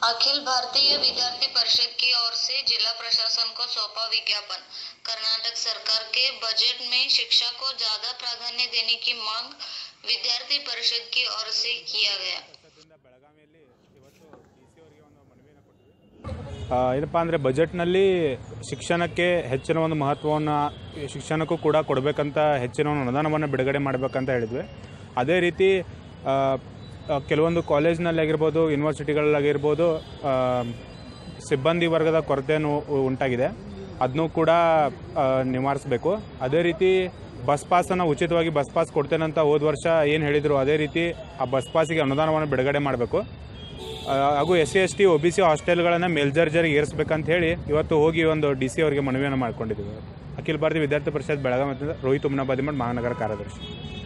अखिल भारतीय विद्यार्थी परिषद की ओर से जिला प्रशासन को सौंपा विज्ञापन कर्नाटक सरकार के बजट में शिक्षा को ज्यादा प्राधान्य देने की मांग विद्यार्थी परिषद की ओर से किया गया ಬೆಳಗಾವಿಯಲ್ಲಿ ಇವತ್ತು ಡಿ ಸಿ ಅವರಿಗೆ ಒಂದು ಮನವಿಯನ್ನು ಕೊಟ್ಟಿವಿ ಏನಪ್ಪ ಅಂದರೆ ಬಜೆಟ್ನಲ್ಲಿ ಶಿಕ್ಷಣಕ್ಕೆ ಹೆಚ್ಚಿನ ಒಂದು ಮಹತ್ವವನ್ನು ಶಿಕ್ಷಣಕ್ಕೂ ಕೂಡ ಕೊಡಬೇಕಂತ ಹೆಚ್ಚಿನ ಒಂದು ಅನುದಾನವನ್ನು ಬಿಡುಗಡೆ ಮಾಡಬೇಕಂತ ಹೇಳಿದ್ವಿ ಅದೇ ರೀತಿ ಆ, ಆ, ಕೆಲವೊಂದು ಕಾಲೇಜ್ನಲ್ಲಿ ಆಗಿರ್ಬೋದು ಯೂನಿವರ್ಸಿಟಿಗಳಾಗಿರ್ಬೋದು ಆ, ಸಿಬ್ಬಂದಿ ವರ್ಗದ ಕೊರತೆಯನ್ನು ಉ- ಉಂಟಾಗಿದೆ ಅದನ್ನೂ ಕೂಡ ಆ, ನಿವಾರಿಸಬೇಕು ಅದೇ ರೀತಿ ಬಸ್ ಪಾಸನ್ನು ಉಚಿತವಾಗಿ ಬಸ್ ಪಾಸ್ ಕೊಡ್ತೇನಂತ ಹೋದ ವರ್ಷ ಏನು ಹೇಳಿದರು ಅದೇ ರೀತಿ ಆ ಬಸ್ ಪಾಸಿಗೆ ಅನುದಾನವನ್ನು ಬಿಡುಗಡೆ ಮಾಡಬೇಕು ಹಾಗೂ S C S T O B C ಹಾಸ್ಟೆಲ್ಗಳನ್ನು ಮೇಲ್ದರ್ಜೆಗೆ ಏರಿಸಬೇಕಂತ ಹೇಳಿ ಇವತ್ತು ಹೋಗಿ ಒಂದು ಡಿ ಸಿ ಅವರಿಗೆ ಮನವಿಯನ್ನು ಮಾಡ್ಕೊಂಡಿದ್ದೀವಿ ಅಖಿಲ ಭಾರತೀಯ ವಿದ್ಯಾರ್ಥಿ ಪರಿಷತ್ ಬೆಳಗಾವಿ ಮತ್ತು ರೋಹಿತ್ ಉಮ್ನಾಬಾದಿ ಮಠ ಮಹಾನಗರ ಕಾರ್ಯದರ್ಶಿ